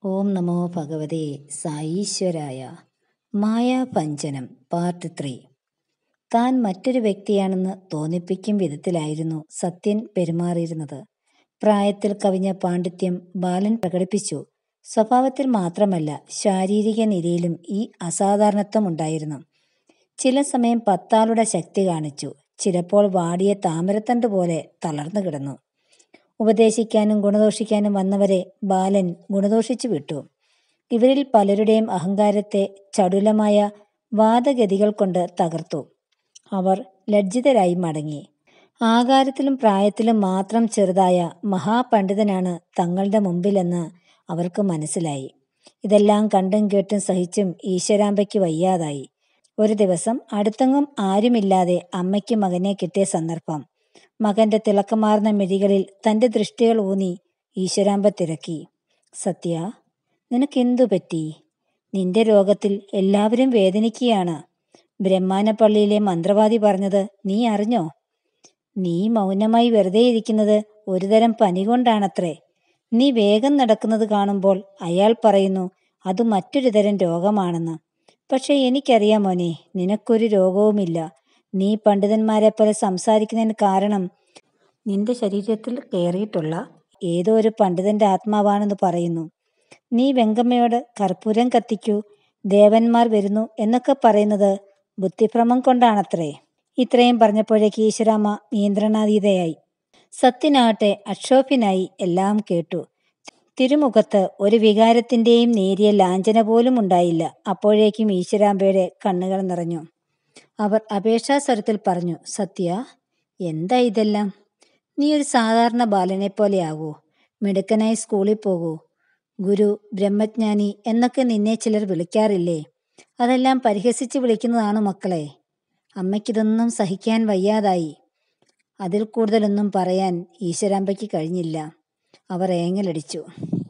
ഓം നമോ ഭഗവതേ സായീശ്വരായ മായാഭഞ്ജനം part three താൻ മറ്റൊരു വ്യക്തിയാണെന്ന് തോന്നിപ്പിക്കും വിധത്തിലായിരുന്നു സത്യൻ പെരുമാറിയിരുന്നത് പ്രായത്തിൽ കവിഞ്ഞ പാണ്ഡിത്യം ബാലൻ പ്രകടിപ്പിച്ചു സ്വഭാവത്തിൽ മാത്രമല്ല ശാരീരിക നിലയിലും ഈ അസാധാരണത്വം ഉണ്ടായിരുന്നു ചില സമയം പത്താളുടെ ശക്തി കാണിച്ചു ചിലപ്പോൾ വാടിയ താമരത്തണ്ട് പോലെ തളർന്നു കിടന്നു ഉപദേശിക്കാനും ഗുണദോഷിക്കാനും വന്നവരെ ബാലൻ ഗുണദോഷിച്ചു വിട്ടു ഇവരിൽ പലരുടെയും അഹങ്കാരത്തെ ചടുലമായ വാദഗതികൾ കൊണ്ട് തകർത്തു അവർ ലജ്ജിതരായി മടങ്ങി ആകാരത്തിലും പ്രായത്തിലും മാത്രം ചെറുതായ മഹാപണ്ഡിതനാണ് തങ്ങളുടെ മുമ്പിലെന്ന് അവർക്ക് മനസ്സിലായി ഇതെല്ലാം കണ്ടും കേട്ടും സഹിച്ചും ഈശ്വരാമ്പയ്ക്ക് വയ്യാതായി ഒരു ദിവസം അടുത്തെങ്ങും ആരുമില്ലാതെ അമ്മയ്ക്ക് മകനെ കിട്ടിയ സന്ദർഭം മകന്റെ തിളക്കമാർന്ന മിഴികളിൽ തന്റെ ദൃഷ്ടികൾ ഊന്നി ഈശ്വരാമ്പ തിരക്കി സത്യ നിനക്കെന്തു പറ്റി നിന്റെ രോഗത്തിൽ എല്ലാവരും വേദനിക്കുകയാണ് ബ്രഹ്മാനപ്പള്ളിയിലെ മന്ത്രവാദി പറഞ്ഞത് നീ അറിഞ്ഞോ നീ മൗനമായി വെറുതെ ഇരിക്കുന്നത് ഒരുതരം പനി കൊണ്ടാണത്രേ നീ വേഗം നടക്കുന്നത് കാണുമ്പോൾ അയാൾ പറയുന്നു അത് മറ്റൊരു തരം രോഗമാണെന്ന് പക്ഷെ എനിക്കറിയാം മോനെ നിനക്കൊരു രോഗവുമില്ല നീ പണ്ഡിതന്മാരെ പോലെ സംസാരിക്കുന്നതിന് കാരണം നിന്റെ ശരീരത്തിൽ കയറിയിട്ടുള്ള ഏതോ ഒരു പണ്ഡിതന്റെ ആത്മാവാണെന്ന് പറയുന്നു നീ വെങ്കമ്മയോട് കർപ്പൂരം കത്തിക്കൂ ദേവന്മാർ വരുന്നു എന്നൊക്കെ പറയുന്നത് ബുദ്ധിഭ്രമം കൊണ്ടാണത്രേ ഇത്രയും പറഞ്ഞപ്പോഴേക്ക് ഈശ്വരാമ്മ നിയന്ത്രണാതീതയായി സത്യനാകട്ടെ അക്ഷോഭ്യനായി എല്ലാം കേട്ടു തിരുമുഖത്ത് ഒരു വികാരത്തിന്റെയും നേരിയ ലാഞ്ചന പോലും ഉണ്ടായില്ല അപ്പോഴേക്കും ഈശ്വരാമ്പയുടെ കണ്ണുകൾ നിറഞ്ഞു അവർ അപേക്ഷാസ്വരത്തിൽ പറഞ്ഞു സത്യ എന്താ ഇതെല്ലാം നീ ഒരു സാധാരണ ബാലനെ പോലെയാകൂ മിടുക്കനായി സ്കൂളിൽ പോകൂ ഗുരു ബ്രഹ്മജ്ഞാനി എന്നൊക്കെ നിന്നെ ചിലർ വിളിക്കാറില്ലേ അതെല്ലാം പരിഹസിച്ച് വിളിക്കുന്നതാണ് മക്കളെ അമ്മയ്ക്കിതൊന്നും സഹിക്കാൻ വയ്യാതായി അതിൽ കൂടുതലൊന്നും പറയാൻ ഈശ്വരാമ്പയ്ക്ക് കഴിഞ്ഞില്ല അവർ ഏങ്ങലടിച്ചു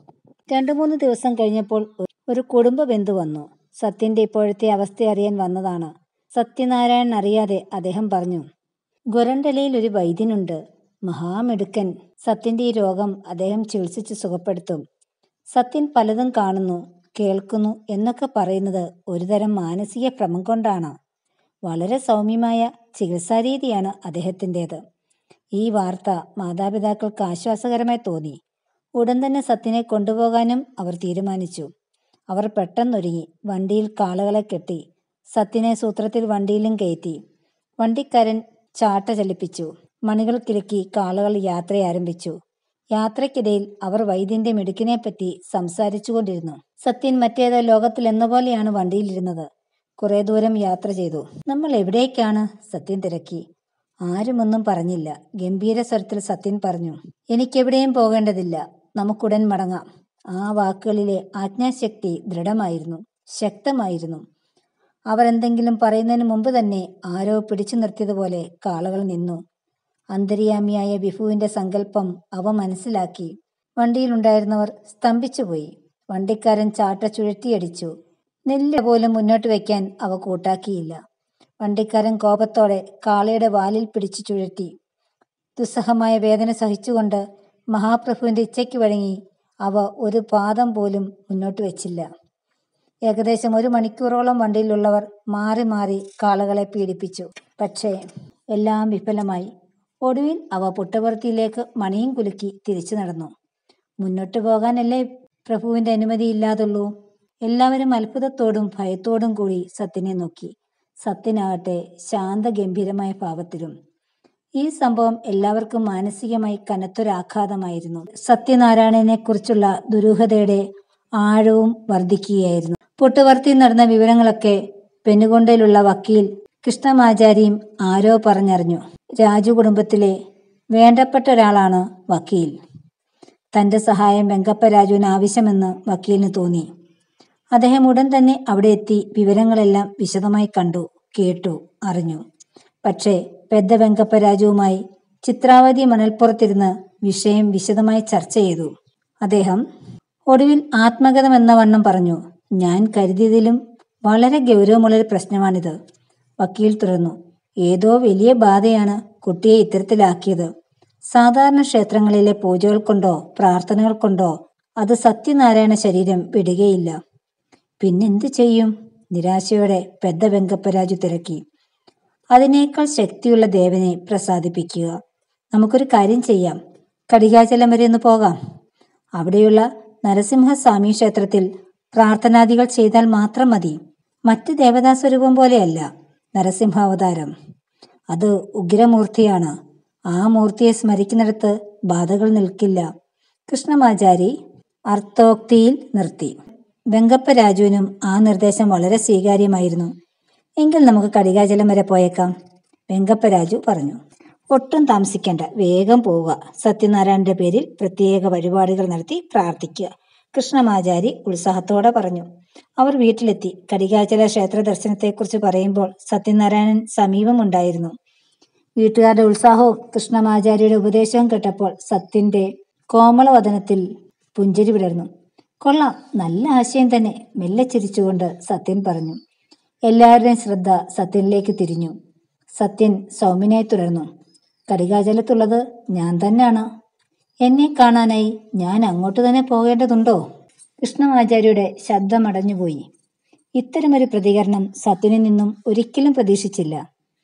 രണ്ടു മൂന്ന് ദിവസം കഴിഞ്ഞപ്പോൾ ഒരു കുടുംബ ബന്ധു വന്നു സത്യന്റെ ഇപ്പോഴത്തെ അവസ്ഥ അറിയാൻ വന്നതാണ് സത്യനാരായണൻ അറിയാതെ അദ്ദേഹം പറഞ്ഞു ഗൊരണ്ടലയിൽ ഒരു വൈദ്യനുണ്ട് മഹാമിടുക്കൻ സത്യന്റെ ഈ രോഗം അദ്ദേഹം ചികിത്സിച്ച് സുഖപ്പെടുത്തും സത്യൻ പലതും കാണുന്നു കേൾക്കുന്നു എന്നൊക്കെ പറയുന്നത് ഒരുതരം മാനസിക ഭ്രമം കൊണ്ടാണ് വളരെ സൗമ്യമായ ചികിത്സാരീതിയാണ് അദ്ദേഹത്തിൻ്റെത് ഈ വാർത്ത മാതാപിതാക്കൾക്ക് ആശ്വാസകരമായി തോന്നി ഉടൻ തന്നെ സത്യനെ കൊണ്ടുപോകാനും അവർ തീരുമാനിച്ചു അവർ പെട്ടെന്നൊരുങ്ങി വണ്ടിയിൽ കാളകളെ കെട്ടി സത്യനെ സൂത്രത്തിൽ വണ്ടിയിലും കയറ്റി വണ്ടിക്കാരൻ ചാട്ട ചലിപ്പിച്ചു മണികൾ കിലുക്കി കാളകൾ യാത്ര ആരംഭിച്ചു യാത്രയ്ക്കിടയിൽ അവർ വൈദ്യന്റെ മിടുക്കിനെപ്പറ്റി സംസാരിച്ചുകൊണ്ടിരുന്നു സത്യൻ മറ്റേതോ ലോകത്തിൽ എന്ന പോലെയാണ് വണ്ടിയിലിരുന്നത് കുറെ ദൂരം യാത്ര ചെയ്തു നമ്മൾ എവിടേക്കാണ് സത്യൻ തിരക്കി ആരുമൊന്നും പറഞ്ഞില്ല ഗംഭീര സ്വരത്തിൽ സത്യൻ പറഞ്ഞു എനിക്കെവിടെയും പോകേണ്ടതില്ല നമുക്കുടൻ മടങ്ങാം ആ വാക്കുകളിലെ ആജ്ഞാശക്തി ദൃഢമായിരുന്നു ശക്തമായിരുന്നു അവർ എന്തെങ്കിലും പറയുന്നതിന് മുമ്പ് തന്നെ ആരോ പിടിച്ചു നിർത്തിയതുപോലെ കാളകൾ നിന്നു അന്തര്യാമിയായ വിഭുവിന്റെ സങ്കല്പം അവ മനസ്സിലാക്കി വണ്ടിയിലുണ്ടായിരുന്നവർ സ്തംഭിച്ചുപോയി വണ്ടിക്കാരൻ ചാട്ട ചുഴറ്റിയടിച്ചു നെല്ല് പോലും മുന്നോട്ട് വയ്ക്കാൻ അവ കൂട്ടാക്കിയില്ല വണ്ടിക്കാരൻ കോപത്തോടെ കാളയുടെ വാലിൽ പിടിച്ചു ചുഴറ്റി ദുസ്സഹമായ വേദന സഹിച്ചുകൊണ്ട് മഹാപ്രഭുവിന്റെ ഇച്ഛയ്ക്ക് വഴങ്ങി അവ ഒരു പാദം പോലും മുന്നോട്ട് വെച്ചില്ല ഏകദേശം ഒരു മണിക്കൂറോളം വണ്ടിയിലുള്ളവർ മാറി മാറി കാളകളെ പീഡിപ്പിച്ചു പക്ഷേ എല്ലാം വിഫലമായി ഒടുവിൽ അവ പുട്ടപർത്തിയിലേക്ക് മണിയും കുലുക്കി തിരിച്ചു നടന്നു മുന്നോട്ട് പോകാനല്ലേ പ്രഭുവിന്റെ അനുമതി ഇല്ലാതുള്ളൂ എല്ലാവരും അത്ഭുതത്തോടും ഭയത്തോടും കൂടി സത്യനെ നോക്കി സത്യനാകട്ടെ ശാന്തഗംഭീരമായ ഭാവത്തിലും ഈ സംഭവം എല്ലാവർക്കും മാനസികമായി കനത്തൊരാഘാതമായിരുന്നു സത്യനാരായണനെ കുറിച്ചുള്ള ദുരൂഹതയുടെ ആഴവും വർദ്ധിക്കുകയായിരുന്നു പുട്ടുവർത്തി നടന്ന വിവരങ്ങളൊക്കെ പെന്നുകൊണ്ടയിലുള്ള വക്കീൽ കൃഷ്ണമാചാരിയും ആരോ പറഞ്ഞറിഞ്ഞു രാജു കുടുംബത്തിലെ വേണ്ടപ്പെട്ട ഒരാളാണ് വക്കീൽ തന്റെ സഹായം വെങ്കപ്പ രാജുവിന് ആവശ്യമെന്ന് വക്കീലിന് തോന്നി അദ്ദേഹം ഉടൻ തന്നെ അവിടെ എത്തി വിവരങ്ങളെല്ലാം വിശദമായി കണ്ടു കേട്ടു അറിഞ്ഞു പക്ഷേ പെദ്ദ വെങ്കപ്പ രാജുവുമായി ചിത്രാവതി മണൽപ്പുറത്തിരുന്ന് വിഷയം വിശദമായി ചർച്ച ചെയ്തു അദ്ദേഹം ഒടുവിൽ ആത്മകഥം എന്ന വണ്ണം പറഞ്ഞു ഞാൻ കരുതിയതിലും വളരെ ഗൗരവമുള്ളൊരു പ്രശ്നമാണിത് വക്കീൽ തുടർന്നു ഏതോ വലിയ ബാധയാണ് കുട്ടിയെ ഇത്തരത്തിലാക്കിയത് സാധാരണ ക്ഷേത്രങ്ങളിലെ പൂജകൾ കൊണ്ടോ പ്രാർത്ഥനകൾ കൊണ്ടോ അത് സത്യനാരായണ ശരീരം വിടുകയില്ല പിന്നെന്തു ചെയ്യും നിരാശയോടെ പെദ്ദ വെങ്കപ്പരാജു തിരക്കി അതിനേക്കാൾ ശക്തിയുള്ള ദേവനെ പ്രസാദിപ്പിക്കുക നമുക്കൊരു കാര്യം ചെയ്യാം കടികാചലം വരെ ഒന്ന് പോകാം അവിടെയുള്ള നരസിംഹസ്വാമി ക്ഷേത്രത്തിൽ പ്രാർത്ഥനാദികൾ ചെയ്താൽ മാത്രം മതി മറ്റ് ദേവതാ സ്വരൂപം പോലെയല്ല നരസിംഹാവതാരം അത് ഉഗ്രമൂർത്തിയാണ് ആ മൂർത്തിയെ സ്മരിക്കുന്നിടത്ത് ബാധകൾ നിൽക്കില്ല കൃഷ്ണമാചാരി അർത്ഥോക്തിയിൽ നിർത്തി വെങ്കപ്പ രാജുവിനും ആ നിർദ്ദേശം വളരെ സ്വീകാര്യമായിരുന്നു എങ്കിൽ നമുക്ക് കടികാചലം വരെ പോയേക്കാം വെങ്കപ്പ രാജു പറഞ്ഞു ഒട്ടും താമസിക്കേണ്ട വേഗം പോവുക സത്യനാരായണന്റെ പേരിൽ പ്രത്യേക പരിപാടികൾ നടത്തി പ്രാർത്ഥിക്കുക കൃഷ്ണമാചാരി ഉത്സാഹത്തോടെ പറഞ്ഞു അവർ വീട്ടിലെത്തി കടികാചല ക്ഷേത്ര ദർശനത്തെക്കുറിച്ച് പറയുമ്പോൾ സത്യനാരായണൻ സമീപമുണ്ടായിരുന്നു വീട്ടുകാരുടെ ഉത്സാഹവും കൃഷ്ണമാചാര്യയുടെ ഉപദേശവും കേട്ടപ്പോൾ സത്യന്റെ കോമളവദനത്തിൽ പുഞ്ചിരി വിടർന്നു കൊള്ളാം നല്ല ആശയം തന്നെ മെല്ലെ ചിരിച്ചുകൊണ്ട് സത്യൻ പറഞ്ഞു എല്ലാവരുടെയും ശ്രദ്ധ സത്യനിലേക്ക് തിരിഞ്ഞു സത്യൻ സൗമ്യനായി തുടർന്നു കടികാചലത്തുള്ളത് ഞാൻ തന്നെയാണ് എന്നെ കാണാനായി ഞാൻ അങ്ങോട്ട് തന്നെ പോകേണ്ടതുണ്ടോ കൃഷ്ണമാചാര്യയുടെ ശബ്ദമടഞ്ഞുപോയി ഇത്തരമൊരു പ്രതികരണം സത്യനിൽ നിന്നും ഒരിക്കലും പ്രതീക്ഷിച്ചില്ല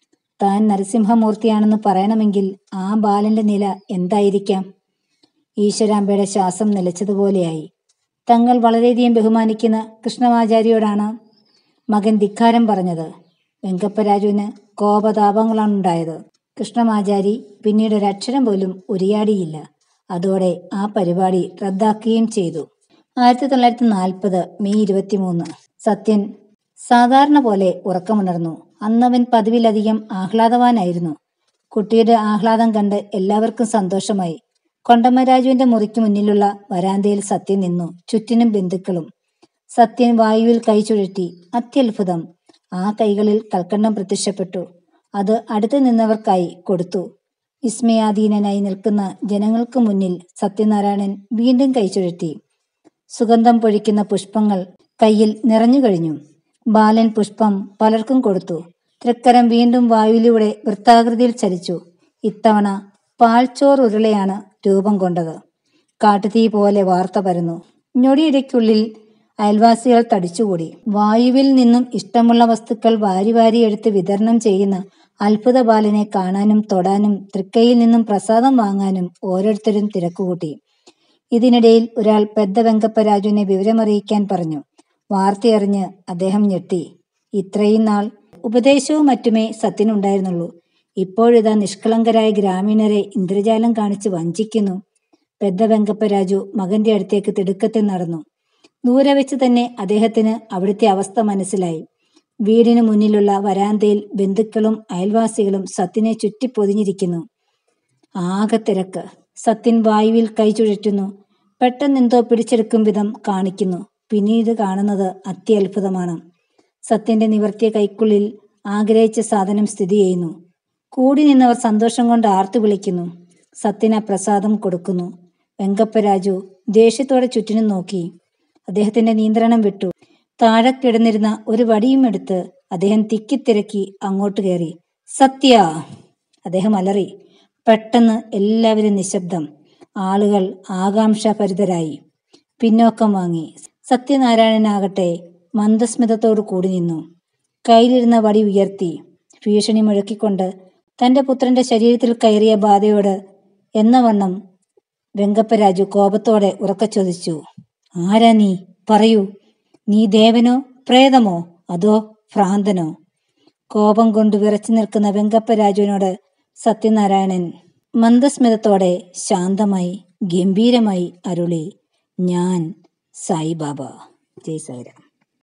താൻ നരസിംഹമൂർത്തിയാണെന്ന് പറയണമെങ്കിൽ ആ ബാലന്റെ നില എന്തായിരിക്കാം ഈശ്വരാംബയുടെ ശ്വാസം നിലച്ചതുപോലെയായി തങ്ങൾ വളരെയധികം ബഹുമാനിക്കുന്ന കൃഷ്ണമാചാര്യോടാണ് മകൻ ധിക്കാരം പറഞ്ഞത് വെങ്കപ്പരാജുവിന് കോപതാപങ്ങളാണ് ഉണ്ടായത് കൃഷ്ണമാചാരി പിന്നീട് ഒരക്ഷരം പോലും ഉരിയാടിയില്ല അതോടെ ആ പരിപാടി റദ്ദാക്കുകയും ചെയ്തു ആയിരത്തി തൊള്ളായിരത്തി നാൽപ്പത് മെയ് ഇരുപത്തിമൂന്ന് സത്യൻ സാധാരണ പോലെ ഉറക്കമുണർന്നു അന്നവൻ പതിവിലധികം ആഹ്ലാദവാനായിരുന്നു കുട്ടിയുടെ ആഹ്ലാദം കണ്ട് എല്ലാവർക്കും സന്തോഷമായി കൊണ്ടമ്മരാജുവിന്റെ മുറിക്ക് മുന്നിലുള്ള വരാന്തയിൽ സത്യൻ നിന്നു ചുറ്റിനും ബന്ധുക്കളും സത്യൻ വായുവിൽ കൈ ചുഴറ്റി അത്യത്ഭുതം ആ കൈകളിൽ കൽക്കണ്ടം പ്രത്യക്ഷപ്പെട്ടു അത് അടുത്തു നിന്നവർക്കായി കൊടുത്തു വിസ്മയാധീനനായി നിൽക്കുന്ന ജനങ്ങൾക്ക് മുന്നിൽ സത്യനാരായണൻ വീണ്ടും കൈ ചുഴറ്റി സുഗന്ധം പൊഴിക്കുന്ന പുഷ്പങ്ങൾ കയ്യിൽ നിറഞ്ഞു കഴിഞ്ഞു ബാലൻ പുഷ്പം പലർക്കും കൊടുത്തു തൃക്കരം വീണ്ടും വായുവിലൂടെ വൃത്താകൃതിയിൽ ചലിച്ചു ഇത്തവണ പാൽച്ചോർ ഉരുളയാണ് രൂപം കൊണ്ടത് കാട്ടുതീ പോലെ വാർത്ത പരന്നു ഞൊടിയിടയ്ക്കുള്ളിൽ അയൽവാസികൾ തടിച്ചുകൂടി വായുവിൽ നിന്നും ഇഷ്ടമുള്ള വസ്തുക്കൾ വാരി വാരി എടുത്ത് വിതരണം ചെയ്യുന്ന അത്ഭുത ബാലനെ കാണാനും തൊടാനും തൃക്കൈയിൽ നിന്നും പ്രസാദം വാങ്ങാനും ഓരോരുത്തരും തിരക്കുകൂട്ടി ഇതിനിടയിൽ ഒരാൾ പെദ്ദ വെങ്കപ്പരാജുവിനെ വിവരമറിയിക്കാൻ പറഞ്ഞു വാർത്തയറിഞ്ഞ് അദ്ദേഹം ഞെട്ടി ഇത്രയും നാൾ ഉപദേശവും മറ്റുമേ സത്യനുണ്ടായിരുന്നുള്ളൂ ഇപ്പോഴിതാ നിഷ്കളങ്കരായ ഗ്രാമീണരെ ഇന്ദ്രജാലം കാണിച്ച് വഞ്ചിക്കുന്നു പെദ്ദ വെങ്കപ്പരാജു മകന്റെ അടുത്തേക്ക് തിടുക്കത്തിൽ നടന്നു ദൂരെ വെച്ച് തന്നെ അദ്ദേഹത്തിന് അവിടുത്തെ അവസ്ഥ മനസ്സിലായി വീടിന് മുന്നിലുള്ള വരാന്തയിൽ ബന്ധുക്കളും അയൽവാസികളും സത്യനെ ചുറ്റിപ്പൊതിഞ്ഞിരിക്കുന്നു ആകെ തിരക്ക് സത്യൻ വായുവിൽ കൈ ചുഴറ്റുന്നു പെട്ടെന്നെന്തോ പിടിച്ചെടുക്കും വിധം കാണിക്കുന്നു പിന്നീട് കാണുന്നത് അത്യത്ഭുതമാണ് സത്യന്റെ നിവർത്തിയ കൈക്കുള്ളിൽ ആഗ്രഹിച്ച സാധനം സ്ഥിതി ചെയ്യുന്നു കൂടി നിന്നവർ സന്തോഷം കൊണ്ട് ആർത്തു വിളിക്കുന്നു സത്യന് ആ പ്രസാദം കൊടുക്കുന്നു വെങ്കപ്പരാജു ദേഷ്യത്തോടെ ചുറ്റിനും നോക്കി അദ്ദേഹത്തിന്റെ നിയന്ത്രണം വിട്ടു താഴെ കിടന്നിരുന്ന ഒരു വടിയും എടുത്ത് അദ്ദേഹം തിക്കിത്തിരക്കി അങ്ങോട്ട് കയറി സത്യ അദ്ദേഹം അലറി പെട്ടെന്ന് എല്ലാവരും നിശബ്ദം ആളുകൾ ആകാംക്ഷാഭരിതരായി പിന്നോക്കം വാങ്ങി സത്യനാരായണനാകട്ടെ മന്ദസ്മിതത്തോടു കൂടി നിന്നു കയ്യിലിരുന്ന വടി ഉയർത്തി ഭീഷണി മുഴക്കിക്കൊണ്ട് തന്റെ പുത്രന്റെ ശരീരത്തിൽ കയറിയ ബാധയോട് എന്ന വണ്ണം വെങ്കപ്പരാജു കോപത്തോടെ ഉറക്കെ ചോദിച്ചു ആരാ നീ പറയൂ നീ ദേവനോ പ്രേതമോ അതോ ഭ്രാന്തനോ കോപം കൊണ്ട് വിറച്ചു നിൽക്കുന്ന വെങ്കപ്പരാജുവിനോട് സത്യനാരായണൻ മന്ദസ്മിതത്തോടെ ശാന്തമായി ഗംഭീരമായി അരുളി ഞാൻ സായിബാബ ജയ് സായിരാം